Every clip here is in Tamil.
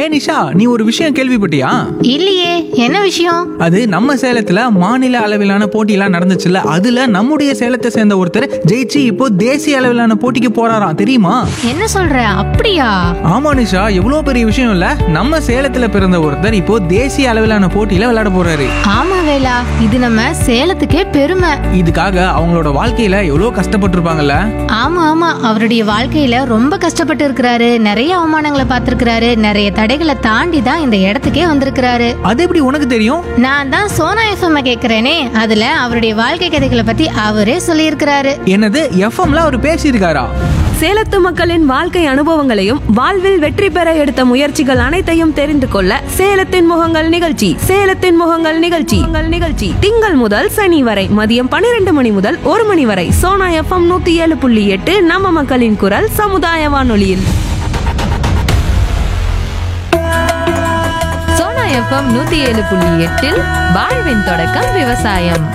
ஹே நிஷா நீ ஒரு விஷயம் கேள்விப்பட்டியா இல்லையே என்ன விஷயம் அது நம்ம சேலத்துல மாநில அளவிலான போட்டியெல்லாம் நடந்துச்சுல்ல அதுல நம்முடைய சேலத்தை சேர்ந்த ஒருத்தர் ஜெயிச்சு இப்போ தேசிய அளவிலான போட்டிக்கு போறாராம் தெரியுமா என்ன சொல்ற அப்படியா ஆமா நிஷா எவ்வளோ பெரிய விஷயம் இல்ல நம்ம சேலத்துல பிறந்த ஒருத்தர் இப்போ தேசிய அளவிலான போட்டியில விளையாட போறாரு ஆமா வேலா இது நம்ம சேலத்துக்கே பெருமை இதுக்காக அவங்களோட வாழ்க்கையில எவ்வளோ கஷ்டப்பட்டிருப்பாங்கல்ல ஆமா ஆமா அவருடைய வாழ்க்கையில ரொம்ப கஷ்டப்பட்டு இருக்கிறாரு நிறைய அவமானங்களை பார்த்திருக்கிறாரு நிறைய தடைகளை தாண்டி தான் இந்த இடத்துக்கே வந்திருக்கிறாரு அது எப்படி உனக்கு தெரியும் நான் தான் சோனா எஃப்எம் கேக்குறேனே அதுல அவருடைய வாழ்க்கை கதைகளை பத்தி அவரே சொல்லியிருக்கிறாரு என்னது எஃப்எம்ல அவர் பேசியிருக்காரா சேலத்து மக்களின் வாழ்க்கை அனுபவங்களையும் வாழ்வில் வெற்றி பெற எடுத்த முயற்சிகள் அனைத்தையும் தெரிந்து கொள்ள சேலத்தின் முகங்கள் நிகழ்ச்சி சேலத்தின் முகங்கள் நிகழ்ச்சி உங்கள் நிகழ்ச்சி திங்கள் முதல் சனி வரை மதியம் பன்னிரண்டு மணி முதல் ஒரு மணி வரை சோனா எஃப்எம் நூத்தி ஏழு புள்ளி எட்டு நம்ம மக்களின் குரல் சமுதாய வானொலியில் சோனா எஃப்எம் நூத்தி ஏழு புள்ளி எட்டில் வாழ்வின் தொடக்கம் விவசாயம்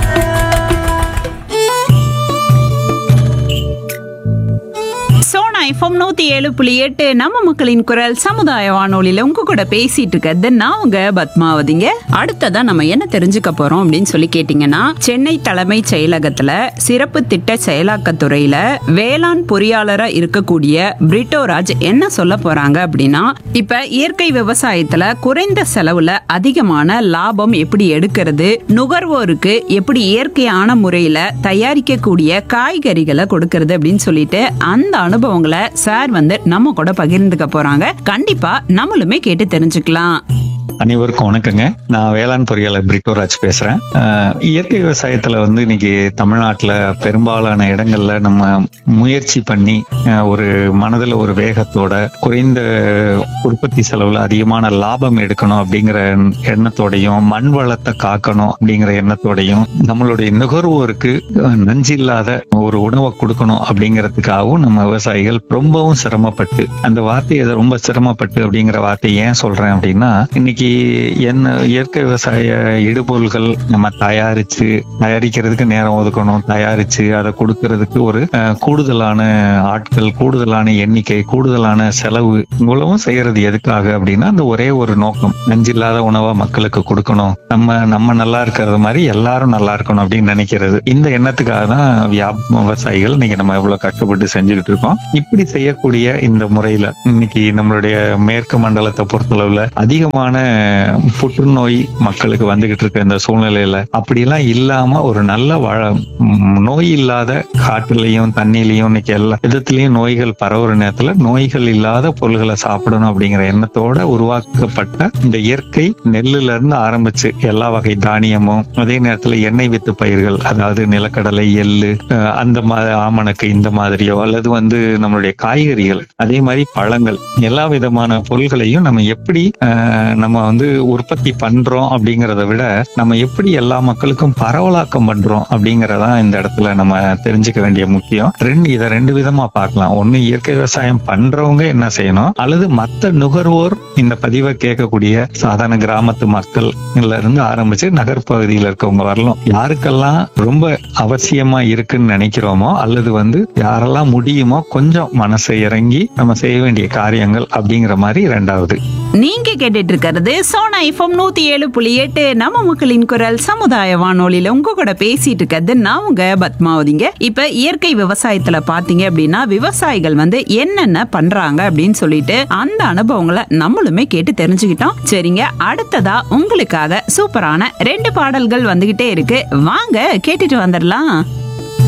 சோனா எஃப்எம் நூத்தி ஏழு புள்ளி எட்டு நம்ம மக்களின் குரல் சமுதாய வானொலியில உங்க கூட பேசிட்டு இருக்கிறது நான் உங்க பத்மாவதிங்க அடுத்ததா நம்ம என்ன தெரிஞ்சுக்க போறோம் அப்படின்னு சொல்லி கேட்டீங்கன்னா சென்னை தலைமைச் செயலகத்துல சிறப்பு திட்ட செயலாக்கத்துறையில வேளாண் பொறியாளரா இருக்கக்கூடிய பிரிட்டோராஜ் என்ன சொல்ல போறாங்க அப்படின்னா இப்ப இயற்கை விவசாயத்துல குறைந்த செலவுல அதிகமான லாபம் எப்படி எடுக்கிறது நுகர்வோருக்கு எப்படி இயற்கையான முறையில தயாரிக்கக்கூடிய காய்கறிகளை கொடுக்கறது அப்படின்னு சொல்லிட்டு அந்த அனுபவங்களை சார் வந்து நம்ம கூட பகிர்ந்துக்க போறாங்க கண்டிப்பா நம்மளுமே கேட்டு தெரிஞ்சுக்கலாம் அனைவருக்கும் வணக்கங்க நான் வேளாண் பொறியாளர் பிரிட்டோராஜ் பேசுறேன் அஹ், இயற்கை விவசாயத்துல வந்து இன்னைக்கு தமிழ்நாட்டுல பெரும்பாலான இடங்கள்ல நம்ம முயற்சி பண்ணி அஹ், ஒரு மனதுல ஒரு வேகத்தோட குறைந்த உற்பத்தி செலவுல அதிகமான லாபம் எடுக்கணும் அப்படிங்கிற எண்ணத்தோடையும் மண் வளத்தை காக்கணும் அப்படிங்கிற எண்ணத்தோடையும் நம்மளுடைய நுகர்வோருக்கு அஹ், நஞ்சில்லாத ஒரு உணவை கொடுக்கணும் அப்படிங்கிறதுக்காகவும் நம்ம விவசாயிகள் ரொம்பவும் சிரமப்பட்டு அந்த வார்த்தையை ரொம்ப சிரமப்பட்டு அப்படிங்கிற வார்த்தையை ஏன் சொல்றேன் அப்படின்னா இன்னைக்கு என்ன இயற்கை விவசாய இடுபொருள்கள் நம்ம தயாரிச்சு தயாரிக்கிறதுக்கு நேரம் ஒதுக்கணும் தயாரிச்சு அதை கொடுக்கறதுக்கு ஒரு அஹ், கூடுதலான ஆட்கள் கூடுதலான எண்ணிக்கை கூடுதலான செலவு இவ்வளவும் செய்யறது எதுக்காக அப்படின்னா அந்த ஒரே ஒரு நோக்கம் நஞ்சில்லாத உணவை மக்களுக்கு கொடுக்கணும் நம்ம நம்ம நல்லா இருக்கிறது மாதிரி எல்லாரும் நல்லா இருக்கணும் அப்படின்னு நினைக்கிறது இந்த எண்ணத்துக்காக தான் வியாப் விவசாயிகள் இன்னைக்கு நம்ம எவ்வளவு கஷ்டப்பட்டு செஞ்சுக்கிட்டு இருக்கோம் இப்படி செய்யக்கூடிய இந்த முறையில இன்னைக்கு நம்மளுடைய மேற்கு மண்டலத்தை பொறுத்தளவுல அதிகமான புற்றுநோய் மக்களுக்கு வந்துகிட்டு இருக்க இந்த சூழ்நிலையில அப்படியெல்லாம் இல்லாம ஒரு நல்ல வாழ ம், நோய் இல்லாத காட்டுலயும் தண்ணிலையும் இன்னைக்கு எல்லா விதத்திலையும் நோய்கள் பரவுற நேரத்துல நோய்கள் இல்லாத பொருள்களை சாப்பிடணும் அப்படிங்கிற எண்ணத்தோட உருவாக்கப்பட்ட இந்த இயற்கை நெல்லுல இருந்து ஆரம்பிச்சு எல்லா வகை தானியமும் அதே நேரத்துல எண்ணெய் வித்து பயிர்கள் அதாவது நிலக்கடலை எள்ளு அஹ், அந்த மாதிரி ஆமணக்கு இந்த மாதிரியோ அல்லது வந்து நம்மளுடைய காய்கறிகள் அதே மாதிரி பழங்கள் எல்லா விதமான பொருள்களையும் நம்ம எப்படி அஹ், நம்ம வந்து உற்பத்தி பண்றோம் அப்படிங்கறத விட நம்ம எப்படி எல்லா மக்களுக்கும் பரவலாக்கம் பண்றோம் அப்படிங்கறதான் இந்த இடத்துல நம்ம தெரிஞ்சுக்க வேண்டிய முக்கியம் ரெண்டு இதை ரெண்டு விதமா பார்க்கலாம் ஒண்ணு இயற்கை விவசாயம் பண்றவங்க என்ன செய்யணும் அல்லது மத்த நுகர்வோர் இந்த பதிவை கேட்கக்கூடிய சாதாரண கிராமத்து மக்கள் இருந்து ஆரம்பிச்சு நகர்ப்பகுதியில இருக்கவங்க வரலாம் யாருக்கெல்லாம் ரொம்ப அவசியமா இருக்குன்னு நினைக்கிறோமோ அல்லது வந்து யாரெல்லாம் முடியுமோ கொஞ்சம் மனசை இறங்கி நம்ம செய்ய வேண்டிய காரியங்கள் அப்படிங்கிற மாதிரி ரெண்டாவது நீங்க கேட்டுட்டு இருக்கிறது சோனா எஃப்எம் நூத்தி ஏழு புள்ளி எட்டு நம்ம மக்களின் குரல் சமுதாய வானொலியில உங்க கூட பேசிட்டு இருக்கிறது நான் உங்க பத்மாவதிங்க இப்ப இயற்கை விவசாயத்துல பாத்தீங்க அப்படின்னா விவசாயிகள் வந்து என்னென்ன பண்றாங்க அப்படின்னு சொல்லிட்டு அந்த அனுபவங்களை நம்மளுமே கேட்டு தெரிஞ்சுக்கிட்டோம் சரிங்க அடுத்ததா உங்களுக்காக சூப்பரான ரெண்டு பாடல்கள் வந்துகிட்டே இருக்கு வாங்க கேட்டுட்டு வந்துடலாம்